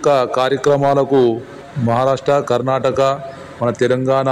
యొక్క కార్యక్రమాలకు మహారాష్ట్ర కర్ణాటక మన తెలంగాణ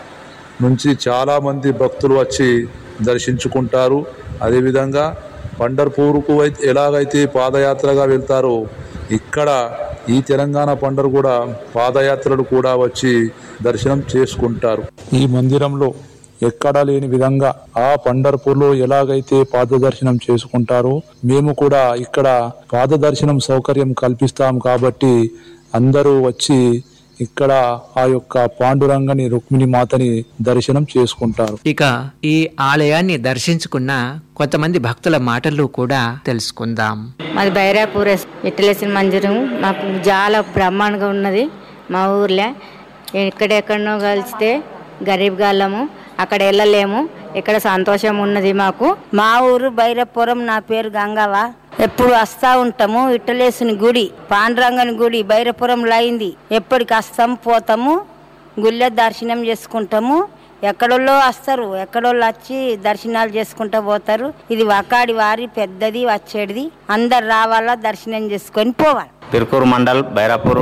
నుంచి చాలామంది భక్తులు వచ్చి దర్శించుకుంటారు అదేవిధంగా పండర్పూర్కు అయి- ఎలాగైతే పాదయాత్రగా వెళ్తారో ఇక్కడ ఈ తెలంగాణ పండర్ కూడా పాదయాత్రలు కూడా వచ్చి దర్శనం చేసుకుంటారు ఈ మందిరంలో ఎక్కడా లేని విధంగా ఆ పండర్పూర్లో ఎలాగైతే పాద దర్శనం చేసుకుంటారో మేము కూడా ఇక్కడ పాద దర్శనం సౌకర్యం కల్పిస్తాం కాబట్టి అందరూ వచ్చి ఇక్కడ ఆ యొక్క పాండురంగని రుక్మిణి మాతని దర్శనం చేసుకుంటారు ఇక ఈ ఆలయాన్ని దర్శించుకున్న కొంతమంది భక్తుల మాటలు కూడా తెలుసుకుందాం మాది బైరాపూర్ ఇట్టలేసిన మందిరం మాకు చాలా బ్రహ్మాండంగా ఉన్నది మా ఊర్లో ఎక్కడెక్కడనో కలిస్తే గరీబ్ గాళ్ళము అక్కడ వెళ్ళలేము ఇక్కడ సంతోషం ఉన్నది మాకు మా ఊరు బైరపురం నా పేరు గంగవ్వ ఎప్పుడు వస్తా ఉంటాము ఇట్టలేసుని గుడి పాండురంగని గుడి బైరపురంలో అయింది ఎప్పటికి వస్తాము పోతాము గుళ్ళో దర్శనం చేసుకుంటాము ఎక్కడోళ్ళో వస్తారు ఎక్కడోళ్ళు వచ్చి దర్శనాలు చేసుకుంటూ పోతారు ఇది వకాడి వారి పెద్దది వచ్చేది అందరు రావాలా దర్శనం చేసుకొని పోవాలి తిరుకూరు మండల్ బైరాపూర్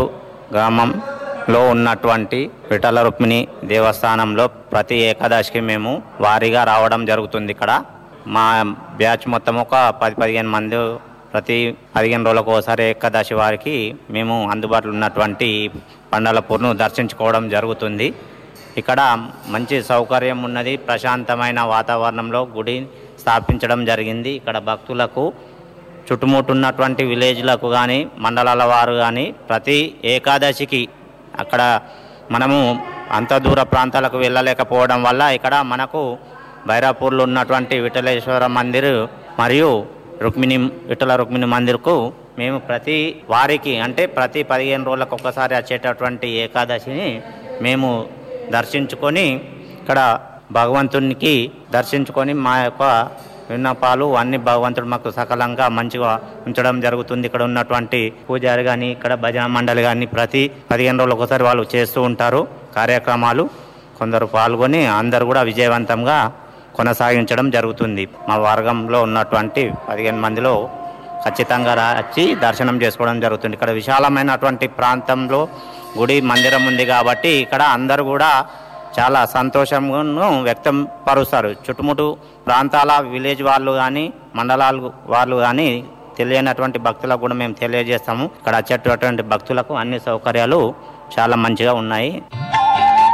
గ్రామంలో ఉన్నటువంటి విఠల రుక్మిణి దేవస్థానంలో ప్రతి ఏకాదశికి మేము వారీగా రావడం జరుగుతుంది ఇక్కడ మా బ్యాచ్ మొత్తం ఒక పది పదిహేను మంది ప్రతి పదిహేను రోజులకు ఒకసారి ఏకాదశి వారికి మేము అందుబాటులో ఉన్నటువంటి పండలపూర్ను దర్శించుకోవడం జరుగుతుంది ఇక్కడ మంచి సౌకర్యం ఉన్నది ప్రశాంతమైన వాతావరణంలో గుడి స్థాపించడం జరిగింది ఇక్కడ భక్తులకు చుట్టుముట్టున్నటువంటి విలేజ్లకు కానీ మండలాల వారు కానీ ప్రతి ఏకాదశికి అక్కడ మనము అంత దూర ప్రాంతాలకు వెళ్ళలేకపోవడం వల్ల ఇక్కడ మనకు బైరాపూర్లో ఉన్నటువంటి విఠలేశ్వర మందిర్ మరియు రుక్మిణి విఠల రుక్మిణి మందిర్కు మేము ప్రతి వారికి అంటే ప్రతి పదిహేను రోజులకు ఒక్కసారి వచ్చేటటువంటి ఏకాదశిని మేము దర్శించుకొని ఇక్కడ భగవంతునికి దర్శించుకొని మా యొక్క విన్నపాలు అన్ని భగవంతుడు మాకు సకలంగా మంచిగా ఉంచడం జరుగుతుంది ఇక్కడ ఉన్నటువంటి పూజారి కానీ ఇక్కడ భజన మండలి కానీ ప్రతి పదిహేను రోజులకు ఒకసారి వాళ్ళు చేస్తూ ఉంటారు కార్యక్రమాలు కొందరు పాల్గొని అందరు కూడా విజయవంతంగా కొనసాగించడం జరుగుతుంది మా వర్గంలో ఉన్నటువంటి పదిహేను మందిలో ఖచ్చితంగా వచ్చి దర్శనం చేసుకోవడం జరుగుతుంది ఇక్కడ విశాలమైనటువంటి ప్రాంతంలో గుడి మందిరం ఉంది కాబట్టి ఇక్కడ అందరూ కూడా చాలా సంతోషంను వ్యక్తం పరుస్తారు చుట్టుముట్టు ప్రాంతాల విలేజ్ వాళ్ళు కానీ మండలాలు వాళ్ళు కానీ తెలియనటువంటి భక్తులకు కూడా మేము తెలియజేస్తాము ఇక్కడ వచ్చేటటువంటి భక్తులకు అన్ని సౌకర్యాలు చాలా మంచిగా ఉన్నాయి